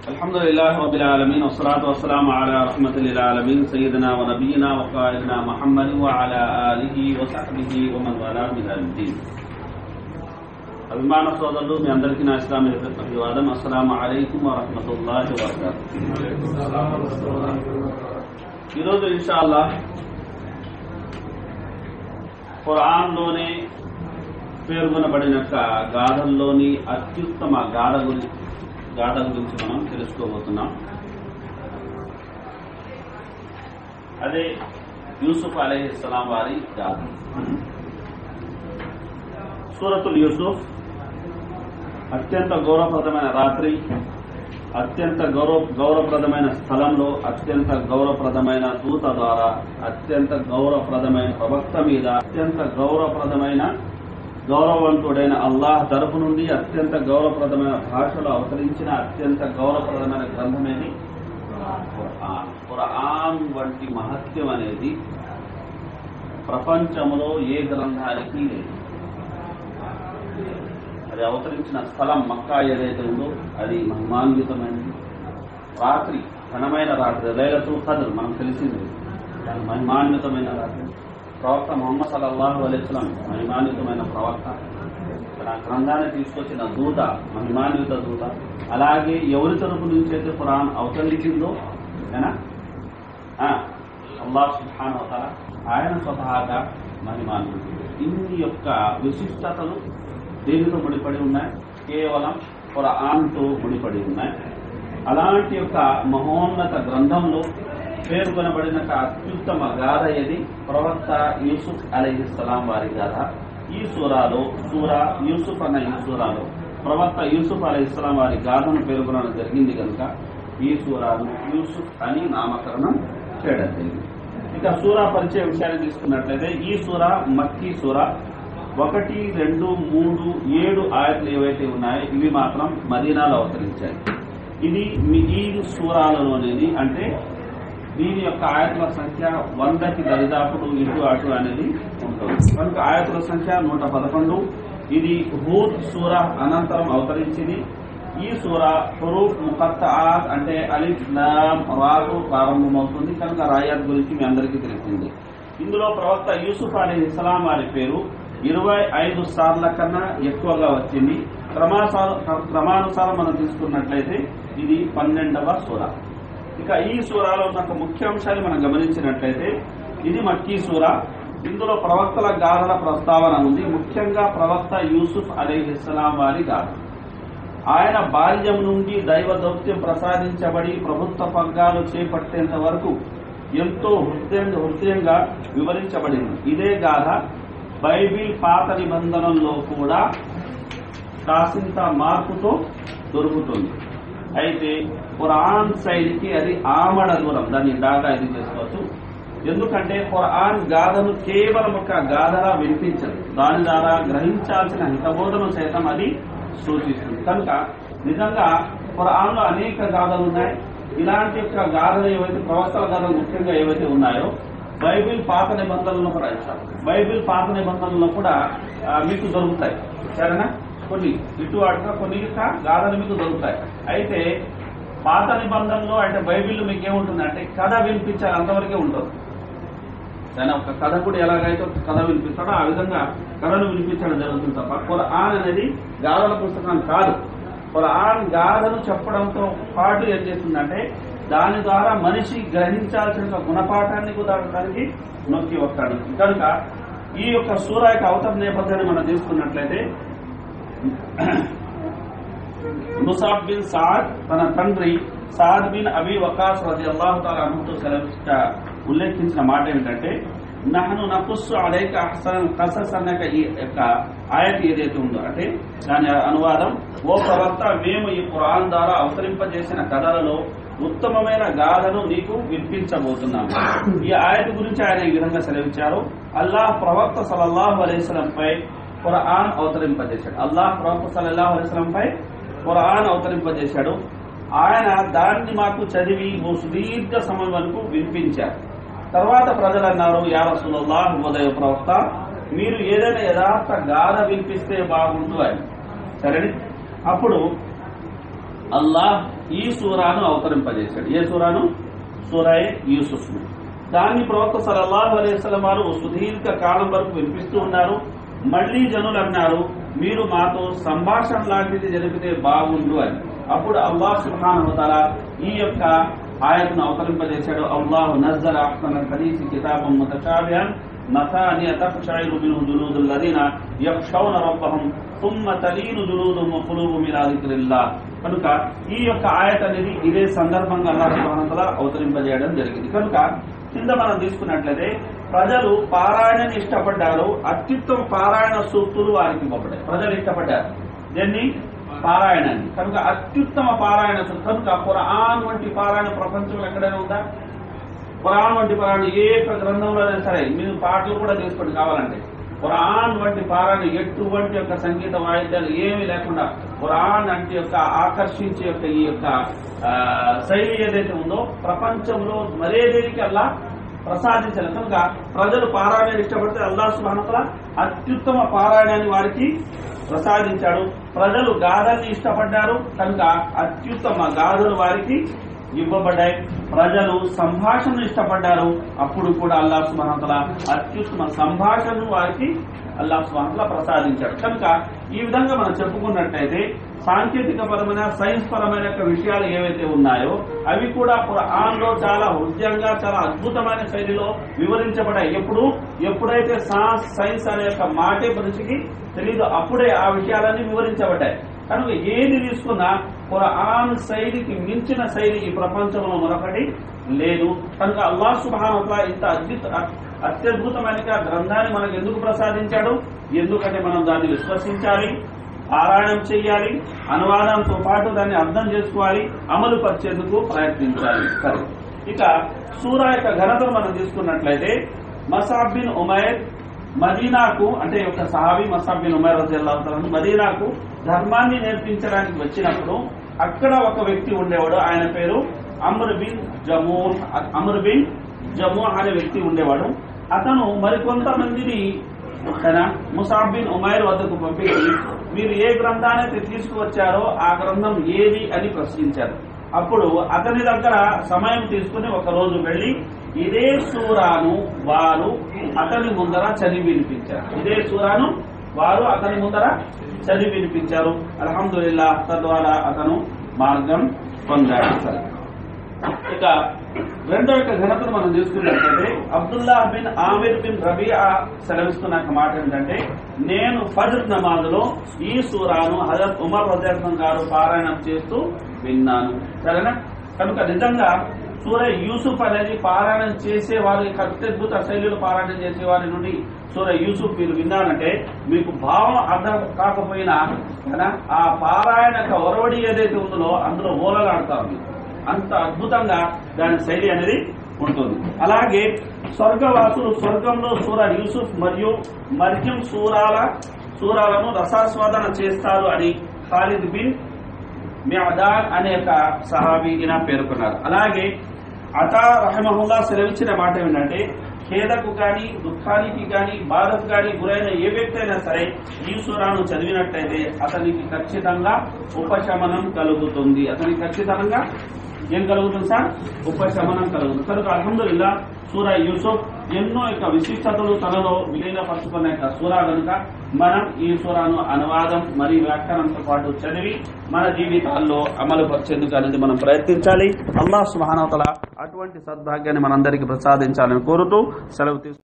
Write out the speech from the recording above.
الحمد لله رب العالمين والصلاة والسلام على رحمة للعالمين سيدنا ونبينا وقائدنا محمد وعلى آله وصحبه ومن والاه من الدين అభిమాన సోదరులు మీ అందరికీ నా ఇస్లామీ అభివాదం అస్సలాము అలైకుం వరహమతుల్లాహి వబర్కాతు ఈరోజు ఇన్షాల్లా ఖురాన్లోనే పేర్కొనబడిన యొక్క గాథల్లోని అత్యుత్తమ గాథ గురించి గాథ గురించి మనం తెలుసుకోబోతున్నాం అదే యూసుఫ్ అలీహిస్సలాం వారి గాథ సూరతుల్ యూసుఫ్ అత్యంత గౌరవప్రదమైన రాత్రి అత్యంత గౌరవ గౌరవప్రదమైన స్థలంలో అత్యంత గౌరవప్రదమైన దూత ద్వారా అత్యంత గౌరవప్రదమైన ప్రవక్త మీద అత్యంత గౌరవప్రదమైన గౌరవవంతుడైన అల్లాహ్ తరపు నుండి అత్యంత గౌరవప్రదమైన భాషలో అవతరించిన అత్యంత గౌరవప్రదమైన గ్రంథమేది ఖురాన్ ఖురాన్ వంటి మహత్యం అనేది ప్రపంచంలో ఏ గ్రంథానికి లేదు అది అవతరించిన స్థలం మక్కా ఏదైతే ఉందో అది మహిమాన్వితమైనది రాత్రి ఘనమైన రాత్రి లైలతు ఖదర్ మనకు తెలిసింది దాని మహిమాన్వితమైన రాత్రి ప్రవక్త మొహమ్మద్ సల్లల్లాహు అలైస్లం మహిమాన్వితమైన ప్రవక్త ఆ గ్రంథాన్ని తీసుకొచ్చిన దూత మహిమాన్విత దూత అలాగే ఎవరి తరపు నుంచి అయితే ఖురాన్ అవతరించిందో ఏనా అల్లాహ్ సుబ్హానహు వతఆల ఆయన స్వతహాగా మహిమాన్వితుడు ఇన్ని యొక్క విశిష్టతలు దేనితో ముడిపడి ఉన్నాయి కేవలం ఖురాన్తో ముడిపడి ఉన్నాయి అలాంటి యొక్క మహోన్నత గ్రంథంలో పేర్కొనబడిన ఒక అత్యుత్తమ గాథ ఇది ప్రవక్త యూసుఫ్ అలీహిస్సలాం వారి గాథ ఈ సూరాలో సూరా యూసుఫ్ అన్న ఈ సూరాలో ప్రవక్త యూసుఫ్ అలీహిస్సలాం వారి గాథను పేర్కొనడం జరిగింది కనుక ఈ సూరాను యూసుఫ్ అని నామకరణం చేయడం జరిగింది ఇక సూరా పరిచయ విషయాన్ని తీసుకున్నట్లయితే ఈ సూరా మక్కీ సూరా ఒకటి రెండు మూడు ఏడు ఆయట్లు ఏవైతే ఉన్నాయో ఇవి మాత్రం మదీనాలో అవతరించాయి ఇది మీ ఈ సూరాలలోనేది అంటే దీని యొక్క ఆయతుల సంఖ్య వందకి దరిదాపుడు ఇటు అటు అనేది ఉంటుంది కనుక ఆయతుల సంఖ్య నూట పదకొండు ఇది హూద్ సూర అనంతరం అవతరించింది ఈ సూర హురూఫ్ ముఖత్తాత్ అంటే అలిఫ్ లామ్ రాకు ప్రారంభమవుతుంది కనుక రాయత్ గురించి మీ అందరికీ తెలిసింది ఇందులో ప్రవక్త యూసుఫ్ అలీ ఇస్లాం వారి పేరు ఇరవై ఐదు సార్ల కన్నా ఎక్కువగా వచ్చింది క్రమాసార క్రమానుసారం మనం తీసుకున్నట్లయితే ఇది పన్నెండవ సూర ఇక ఈ సూరాలో ఉన్న ఒక ముఖ్య అంశాన్ని మనం గమనించినట్లయితే ఇది మక్కీ సూర ఇందులో ప్రవక్తల గాథల ప్రస్తావన ఉంది ముఖ్యంగా ప్రవక్త యూసుఫ్ అలీహిస్లాం వారి గాథ ఆయన బాల్యం నుండి దైవ దౌత్యం ప్రసాదించబడి ప్రభుత్వ పగ్గాలు చేపట్టేంత వరకు ఎంతో హృదయంగా హృదయంగా వివరించబడింది ఇదే గాథ బైబిల్ పాత నిబంధనల్లో కూడా కాసింత మార్పుతో దొరుకుతుంది అయితే ఖురాన్ శైలికి అది ఆమడ దూరం దాన్ని డాటా ఇది చేసుకోవచ్చు ఎందుకంటే ఖురాన్ గాథను కేవలం ఒక గాథలా వినిపించదు దాని ద్వారా గ్రహించాల్సిన హితబోధను సైతం అది సూచిస్తుంది కనుక నిజంగా ఖురాన్లో అనేక గాథలు ఉన్నాయి ఇలాంటి యొక్క గాథలు ఏవైతే ప్రవక్తల గాథలు ముఖ్యంగా ఏవైతే ఉన్నాయో బైబిల్ పాత నిబంధనలను కూడా ఇస్తారు బైబిల్ పాత నిబంధనల్లో కూడా ఆ, మీకు దొరుకుతాయి సరేనా కొన్ని ఇటు అటుగా కొన్ని యొక్క గాథలు మీకు దొరుకుతాయి అయితే పాత నిబంధనలో అంటే బైబిల్ మీకు ఏముంటుంది అంటే కథ వినిపించాలి అంతవరకే ఉంటుంది కానీ ఒక కథకుడు ఎలాగైతే ఒక కథ వినిపిస్తాడో ఆ విధంగా కథను వినిపించడం జరుగుతుంది తప్ప ఖురాన్ అనేది గాథల పుస్తకం కాదు ఖురాన్ గాథను చెప్పడంతో పాటు ఏం చేస్తుందంటే దాని ద్వారా మనిషి గ్రహించాల్సిన ఒక గుణపాఠాన్ని కుదరడానికి నొక్కి వస్తాడు కనుక ఈ యొక్క సూర యొక్క అవతర నేపథ్యాన్ని మనం తీసుకున్నట్లయితే ముసాబ్ బిన్ సాద్ తన తండ్రి సాద్ బిన్ అబీ వకాస్ రది అల్లాహు తాలా అనుతో సెలవు ఉల్లేఖించిన మాట ఏమిటంటే నహను నపుస్సు అలైక అహ్సన్ కసస్ అనే ఈ యొక్క ఆయత ఏదైతే ఉందో అంటే దాని అనువాదం ఓ ప్రవక్త మేము ఈ ఖురాన్ ద్వారా అవతరింపజేసిన కథలలో ఉత్తమమైన గాథను నీకు వినిపించబోతున్నాము ఈ ఆయత గురించి ఆయన ఈ విధంగా సెలవిచ్చారు అల్లాహ్ ప్రవక్త సలల్లాహు అలైస్లం పై ఖురాన్ అవతరింపజేశాడు అల్లాహ్ ప్రవక్త సలల్లాహు అలైస్లం పై ఖురాన్ అవతరింపజేశాడు ఆయన దాన్ని మాకు చదివి ఓ సుదీర్ఘ సమయం వరకు వినిపించారు తర్వాత ప్రజలు అన్నారు యా రసూలుల్లాహ్ ఉదయ ప్రవక్త మీరు ఏదైనా యథార్థ గాథ వినిపిస్తే బాగుండు అని సరే అప్పుడు అల్లాహ్ ఈ సూరాను అవతరింపజేశాడు ఏ సూరాను సూరాయే యూసుఫ్ దాన్ని ప్రవక్త సలల్లాహు అలైహిస్సలం వారు సుదీర్ఘ కాలం వరకు వినిపిస్తూ ఉన్నారు మళ్ళీ జనులు అన్నారు మీరు మాతో సంభాషణ లాంటిది జరిపితే బాగుండు అని అప్పుడు అల్లాహ్ సుబ్హానహు వతఆలా ఈ యొక్క ఆయతను అవతరింపజేశాడు అల్లాహు నజ్జల అహ్సన హదీసి కితాబం ముతషాబిహన్ مثانية تقشعر منه جلود الذين يخشون ربهم ثم تلين جلودهم وقلوبهم إلى ذكر الله కనుక ఈ యొక్క ఆయత అనేది ఇదే సందర్భంగా అల్లాహ్ సుబ్హానహు వతఆలా అవతరింపజేయడం జరిగింది కనుక కింద మనం తీసుకున్నట్లయితే ప్రజలు పారాయణని ఇష్టపడ్డారు అత్యుత్తమ పారాయణ సూక్తులు వారికి ఇవ్వబడ్డాయి ప్రజలు ఇష్టపడ్డారు దీన్ని పారాయణాన్ని కనుక అత్యుత్తమ పారాయణ సూక్తులు కనుక ఖురాన్ వంటి పారాయణ ప్రపంచంలో ఎక్కడైనా ఉందా ఖురాన్ వంటి పారాయణ ఏ యొక్క గ్రంథంలో అయినా సరే మీరు పాటలు కూడా చేసుకోండి కావాలంటే ఖురాన్ వంటి పారాయణ ఎటువంటి యొక్క సంగీత వాయిద్యాలు ఏమీ లేకుండా ఖురాన్ అంటే యొక్క ఆకర్షించే యొక్క ఈ యొక్క ఆ, శైలి ఏదైతే ఉందో ప్రపంచంలో మరే దేనికి అల్లా ప్రసాదించాలి కనుక ప్రజలు పారాయణ ఇష్టపడితే అల్లా సుభానతల అత్యుత్తమ పారాయణాన్ని వారికి ప్రసాదించాడు ప్రజలు గాథల్ని ఇష్టపడ్డారు కనుక అత్యుత్తమ గాథలు వారికి ఇవ్వబడ్డాయి ప్రజలు సంభాషణను ఇష్టపడ్డారు అప్పుడు కూడా అల్లా సుమహతల అత్యుత్తమ సంభాషణను వారికి అల్లా సుమహతల ప్రసాదించాడు కనుక ఈ విధంగా మనం చెప్పుకున్నట్టయితే సాంకేతిక పరమైన సైన్స్ పరమైన యొక్క విషయాలు ఏవైతే ఉన్నాయో అవి కూడా లో చాలా హృదయంగా చాలా అద్భుతమైన శైలిలో వివరించబడ్డాయి ఎప్పుడు ఎప్పుడైతే సైన్స్ అనే యొక్క మాటే మనిషికి తెలియదు అప్పుడే ఆ విషయాలన్నీ వివరించబడ్డాయి కనుక ఏది తీసుకున్నా ఖురాన్ శైలికి మించిన శైలి ఈ ప్రపంచంలో మరొకటి లేదు కనుక అల్లాహ్ సుబ్హానహు ఇంత అద్భుత అత్యద్భుతమైన గ్రంథాన్ని మనకు ఎందుకు ప్రసాదించాడు ఎందుకంటే మనం దాన్ని విశ్వసించాలి పారాయణం చేయాలి అనువాదంతో పాటు దాన్ని అర్థం చేసుకోవాలి అమలు పరిచేందుకు ప్రయత్నించాలి సరే ఇక సూరా యొక్క ఘనతను మనం తీసుకున్నట్లయితే మసాబ్ బిన్ ఉమైర్ మదీనాకు అంటే ఒక సహాబి మసాబ్ బిన్ ఉమైర్ రజల్లాహు తఆలా మదీనాకు ధర్మాన్ని నేర్పించడానికి వచ్చినప్పుడు అక్కడ ఒక వ్యక్తి ఉండేవాడు ఆయన పేరు Amr bin Jamuh Amr bin Jamuh అనే వ్యక్తి ఉండేవాడు అతను మరికొంతమందిని ఓకేనా ముసాబ్ బిన్ ఉమైర్ వద్దకు పంపించి మీరు ఏ గ్రంథాన్ని అయితే తీసుకువచ్చారో ఆ గ్రంథం ఏది అని ప్రశ్నించారు అప్పుడు అతని దగ్గర సమయం తీసుకుని ఒక రోజు వెళ్లి ఇదే సూరాను వారు అతని ముందర చదివి వినిపించారు ఇదే సూరాను వారు అతని ముందర చదివి వినిపించారు అల్హమ్దుల్లా తద్వారా అతను మార్గం పొందాడు సరే ఇక రెండో యొక్క ఘనతను మనం చూసుకున్నట్లయితే Abdullah bin Amir bin Rabia సెలవిస్తున్న ఒక మాట ఏంటంటే నేను ఫజర్ నమాజులో ఈ సూరాను హజరత్ ఉమర్ రజాసం గారు పారాయణం చేస్తూ విన్నాను సరేనా కనుక నిజంగా సూర యూసుఫ్ అనేది పారాయణం చేసే వారి అత్యద్భుత శైలిలో పారాయణం చేసే వారి నుండి సూర యూసుఫ్ మీరు విన్నారంటే మీకు భావం అర్థం కాకపోయినా కదా ఆ పారాయణ యొక్క ఒరవడి ఏదైతే ఉందో అందులో ఓలలాడతారు మీరు అంత అద్భుతంగా దాని శైలి అనేది ఉంటుంది అలాగే స్వర్గవాసులు స్వర్గంలో సూర యూసుఫ్ మరియు మర్యం సూరాల సూరాలను రసాస్వాదన చేస్తారు అని ఖాలిద్ బిన్ మ్యాదాన్ అనే ఒక సహాబీ ఈయన పేర్కొన్నారు అలాగే అతా రహమహుల్లా సెలవిచ్చిన మాట ఏంటంటే ఖేదకు కానీ దుఃఖానికి కానీ బాధకు కానీ గురైన ఏ వ్యక్తి అయినా సరే ఈ సూరాను చదివినట్టయితే అతనికి ఖచ్చితంగా ఉపశమనం కలుగుతుంది అతనికి ఖచ్చితంగా ఏం కలుగుతుంది సార్ ఉపశమనం కలుగుతుంది కనుక అల్హమ్దుల్లా సూర యూసుఫ్ ఎన్నో యొక్క విశిష్టతలు తనలో విలీనపరుచుకున్న యొక్క సూరా కనుక మనం ఈ సూరాను అనువాదం మరియు వ్యాఖ్యానంతో పాటు చదివి మన జీవితాల్లో అమలు పరిచేందుకు అనేది మనం ప్రయత్నించాలి అల్లాహ్ సుబ్హానహు వతఆలా అటువంటి సద్భాగ్యాన్ని మనందరికీ ప్రసాదించాలని కోరుతూ సెలవు తీసుకు